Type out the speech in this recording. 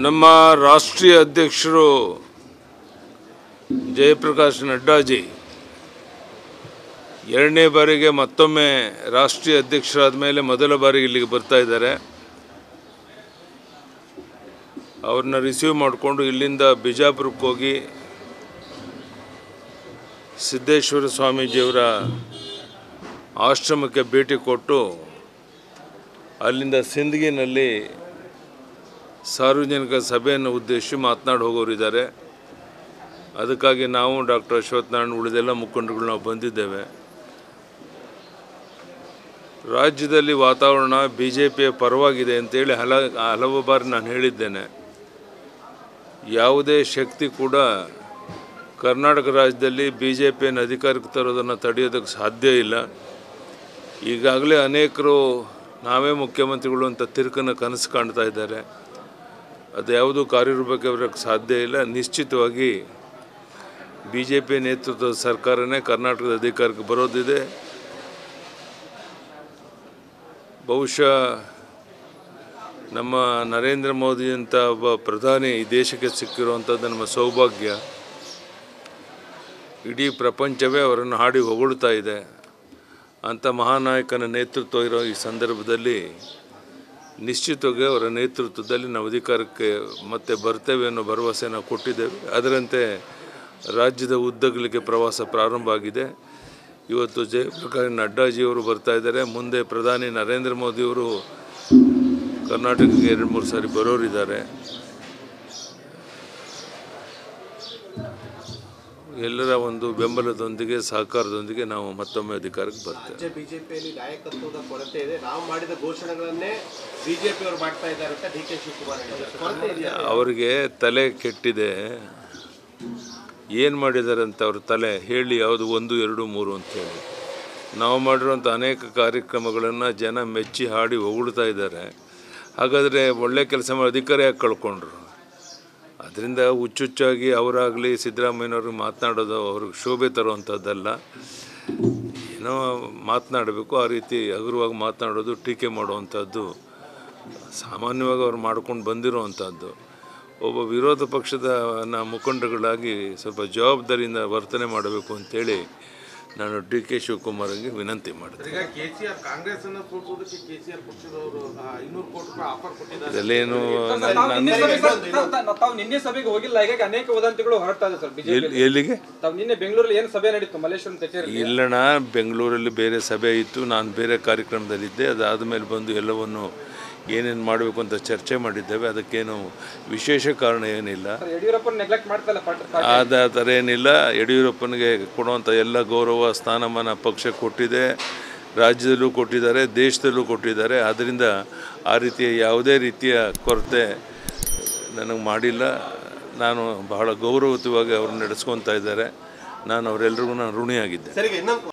ನಮ್ಮ ರಾಷ್ಟ್ರೀಯ ಅಧ್ಯಕ್ಷರು ಜಯಪ್ರಕಾಶ್ ನಡ್ಡಾಜಿ ಎರಡನೇ ಬಾರಿಗೆ ಮತ್ತೊಮ್ಮೆ ರಾಷ್ಟ್ರೀಯ ಅಧ್ಯಕ್ಷರಾದ ಮೇಲೆ ಮೊದಲ ಬಾರಿಗೆ ಇಲ್ಲಿಗೆ ಬರ್ತಾ ಇದ್ದಾರೆ ಅವ್ರನ್ನ ರಿಸೀವ್ ಮಾಡಿಕೊಂಡು ಇಲ್ಲಿಂದ ಬಿಜಾಪುರಕ್ಕೆ ಹೋಗಿ ಸಿದ್ದೇಶ್ವರ ಸ್ವಾಮೀಜಿಯವರ ಆಶ್ರಮಕ್ಕೆ ಭೇಟಿ ಕೊಟ್ಟು ಅಲ್ಲಿಂದ ಸಿಂದಗಿನಲ್ಲಿ ಸಾರ್ವಜನಿಕ ಸಭೆಯನ್ನು ಉದ್ದೇಶಿಸಿ ಮಾತನಾಡಿ ಹೋಗೋರಿದ್ದಾರೆ ಅದಕ್ಕಾಗಿ ನಾವು ಡಾಕ್ಟರ್ ಅಶ್ವಥ್ ನಾರಾಯಣ ಉಳಿದೆಲ್ಲ ಮುಖಂಡರುಗಳು ನಾವು ಬಂದಿದ್ದೇವೆ ರಾಜ್ಯದಲ್ಲಿ ವಾತಾವರಣ ಬಿ ಜೆ ಪಿಯ ಪರವಾಗಿದೆ ಅಂತೇಳಿ ಹಲ ಹಲವು ಬಾರಿ ನಾನು ಹೇಳಿದ್ದೇನೆ ಯಾವುದೇ ಶಕ್ತಿ ಕೂಡ ಕರ್ನಾಟಕ ರಾಜ್ಯದಲ್ಲಿ ಬಿ ಜೆ ಪಿಯನ್ನು ಅಧಿಕಾರಕ್ಕೆ ತರೋದನ್ನು ತಡೆಯೋದಕ್ಕೆ ಸಾಧ್ಯ ಇಲ್ಲ ಈಗಾಗಲೇ ಅನೇಕರು ನಾವೇ ಮುಖ್ಯಮಂತ್ರಿಗಳು ಅಂತ ತಿರುಕನ್ನು ಕನಸು ಕಾಣ್ತಾ ಇದ್ದಾರೆ ಅದು ಯಾವುದೂ ಕಾರ್ಯರೂಪಕ್ಕೆ ಬರೋಕ್ಕೆ ಸಾಧ್ಯ ಇಲ್ಲ ನಿಶ್ಚಿತವಾಗಿ ಬಿ ಜೆ ಪಿ ನೇತೃತ್ವದ ಸರ್ಕಾರನೇ ಕರ್ನಾಟಕದ ಅಧಿಕಾರಕ್ಕೆ ಬರೋದಿದೆ ಬಹುಶಃ ನಮ್ಮ ನರೇಂದ್ರ ಮೋದಿ ಅಂತ ಒಬ್ಬ ಪ್ರಧಾನಿ ಈ ದೇಶಕ್ಕೆ ಸಿಕ್ಕಿರುವಂಥದ್ದು ನಮ್ಮ ಸೌಭಾಗ್ಯ ಇಡೀ ಪ್ರಪಂಚವೇ ಅವರನ್ನು ಹಾಡಿ ಹೊಗಳ್ತಾ ಇದೆ ಅಂಥ ಮಹಾನಾಯಕನ ನೇತೃತ್ವ ಇರೋ ಈ ಸಂದರ್ಭದಲ್ಲಿ ನಿಶ್ಚಿತವಾಗಿ ಅವರ ನೇತೃತ್ವದಲ್ಲಿ ನಾವು ಅಧಿಕಾರಕ್ಕೆ ಮತ್ತೆ ಬರ್ತೇವೆ ಅನ್ನೋ ಭರವಸೆ ನಾವು ಕೊಟ್ಟಿದ್ದೇವೆ ಅದರಂತೆ ರಾಜ್ಯದ ಉದ್ದಗಲಿಗೆ ಪ್ರವಾಸ ಪ್ರಾರಂಭ ಆಗಿದೆ ಇವತ್ತು ಜಯಪ್ರಕಾಶ್ ನಡ್ಡಾಜಿಯವರು ಬರ್ತಾ ಇದ್ದಾರೆ ಮುಂದೆ ಪ್ರಧಾನಿ ನರೇಂದ್ರ ಮೋದಿಯವರು ಕರ್ನಾಟಕಕ್ಕೆ ಎರಡು ಮೂರು ಸಾರಿ ಬರೋರಿದ್ದಾರೆ ಎಲ್ಲರ ಒಂದು ಬೆಂಬಲದೊಂದಿಗೆ ಸಹಕಾರದೊಂದಿಗೆ ನಾವು ಮತ್ತೊಮ್ಮೆ ಅಧಿಕಾರಕ್ಕೆ ಬರ್ತೇವೆ ರಾಜ್ಯ ಬಿಜೆಪಿಯಲ್ಲಿ ನಾಯಕತ್ವದ ಕೊರತೆ ಇದೆ ನಾವು ಮಾಡಿದ ಘೋಷಣೆಗಳನ್ನೇ ಬಿಜೆಪಿ ಅವರು ಮಾಡ್ತಾ ಇದ್ದಾರೆ ಅಂತ ಡಿ ಕೆ ಶಿವಕುಮಾರ್ ಹೇಳಿದ್ದಾರೆ ಕೊರತೆ ಇದೆಯಾ ಅವರಿಗೆ ತಲೆ ಕೆಟ್ಟಿದೆ ಏನು ಮಾಡಿದ್ದಾರೆ ಅಂತ ಅವ್ರ ತಲೆ ಹೇಳಿ ಯಾವುದು ಒಂದು ಎರಡು ಮೂರು ಅಂತೇಳಿ ನಾವು ಮಾಡಿರುವಂಥ ಅನೇಕ ಕಾರ್ಯಕ್ರಮಗಳನ್ನು ಜನ ಮೆಚ್ಚಿ ಹಾಡಿ ಹೊಗಳ್ತಾ ಇದ್ದಾರೆ ಹಾಗಾದರೆ ಒಳ್ಳೆ ಕೆಲಸ ಮಾಡಿ ಅಧಿಕಾರ ಯಾಕೆ ಕಳ್ಕೊಂಡ್ರು ಅದರಿಂದ ಹುಚ್ಚುಚ್ಚಾಗಿ ಅವರಾಗಲಿ ಸಿದ್ದರಾಮಯ್ಯನವ್ರಿಗೆ ಮಾತನಾಡೋದು ಅವ್ರಿಗೆ ಶೋಭೆ ತರುವಂಥದ್ದಲ್ಲ ಏನೋ ಮಾತನಾಡಬೇಕು ಆ ರೀತಿ ಹಗುರವಾಗಿ ಮಾತನಾಡೋದು ಟೀಕೆ ಮಾಡುವಂಥದ್ದು ಸಾಮಾನ್ಯವಾಗಿ ಅವ್ರು ಮಾಡ್ಕೊಂಡು ಬಂದಿರುವಂಥದ್ದು ಒಬ್ಬ ವಿರೋಧ ಪಕ್ಷದ ನ ಮುಖಂಡಗಳಾಗಿ ಸ್ವಲ್ಪ ಜವಾಬ್ದಾರಿಯಿಂದ ವರ್ತನೆ ಮಾಡಬೇಕು ಅಂತೇಳಿ ನಾನು ಡಿ ಕೆ ಶಿವಕುಮಾರ್ಗೆ ವಿನಂತಿ ಮಾಡಿದೆ ಈಗ ಕೆಸಿಆರ್ ಕಾಂಗ್ರೆಸ್ ಅನ್ನು ಸೋಲ್ಸೋದಕ್ಕೆ ಕೆಸಿಆರ್ ಪಕ್ಷದವರು ಐನೂರು ಕೋಟಿ ರೂಪಾಯಿ ಆಫರ್ ಕೊಟ್ಟಿದ್ದಾರೆ ಇದರಲ್ಲೇನು ತಾವು ನಿನ್ನೆ ಸಭೆ- ತಾವು- ತಾವು- ತಾವು ನಿನ್ನೆ ಸಭೆಗೆ ಹೋಗಿಲ್ಲ ಹೀಗಾಗಿ ಅನೇಕ ವದಂತಿಗಳು ಹೊರಡ್ತಾ ಇದೆ ಸರ್ ಬಿಜೆಪಿ ಎಲ್ಲಿ ಎಲ್ಲಿಗೆ ತಾವು ನಿನ್ನೆ ಬೆಂಗಳೂರಲ್ಲಿ ಏನು ಸಭೆ ನಡೀತು ಮಲ್ಲೇಶ್ವರಂ ಕಚೇರಿ ಇಲ್ಲಣ್ಣ ಬೆಂಗಳೂರಲ್ಲಿ ಬೇರೆ ಸಭೆ ಇತ್ತು ನಾನು ಬೇರೆ ಕಾರ್ಯಕ್ರಮದಲ್ಲಿದ್ದೆ ಅದಾದ ಮೇಲೆ ಬಂದು ಎಲ್ಲವನ್ನು ಏನೇನು ಮಾಡಬೇಕು ಅಂತ ಚರ್ಚೆ ಮಾಡಿದ್ದೇವೆ ಅದಕ್ಕೇನು ವಿಶೇಷ ಕಾರಣ ಏನಿಲ್ಲ ಯಡಿಯೂರಪ್ಪ ನೆಗ್ಲೆಕ್ಟ್ ಮಾಡ್ತಾ ಇಲ್ಲ ಪಾಟ್- ಪಾಟ್- ಆದ ಥರ ಏನಿಲ್ಲ ಯಡಿಯೂರಪ್ಪನಿಗೆ ಕೊಡುವಂಥ ಎಲ್ಲ ಗೌರವ ಸ್ಥಾನಮಾನ ಪಕ್ಷ ಕೊಟ್ಟಿದೆ ರಾಜ್ಯದಲ್ಲೂ ಕೊಟ್ಟಿದ್ದಾರೆ ದೇಶದಲ್ಲೂ ಕೊಟ್ಟಿದ್ದಾರೆ ಆದ್ದರಿಂದ ಆ ರೀತಿಯ ಯಾವುದೇ ರೀತಿಯ ಕೊರತೆ ನನಗೆ ಮಾಡಿಲ್ಲ ನಾನು ಬಹಳ ಗೌರವಯುತವಾಗಿ ಅವ್ರನ್ನ ನಡೆಸ್ಕೊತಾ ಇದ್ದಾರೆ ನಾನು ಅವರೆಲ್ಲರಿಗೂ ನಾನು ಋಣಿಯಾಗಿದ್ದೆ ಸರಿಗೆ ಇನ್ನೊಂದು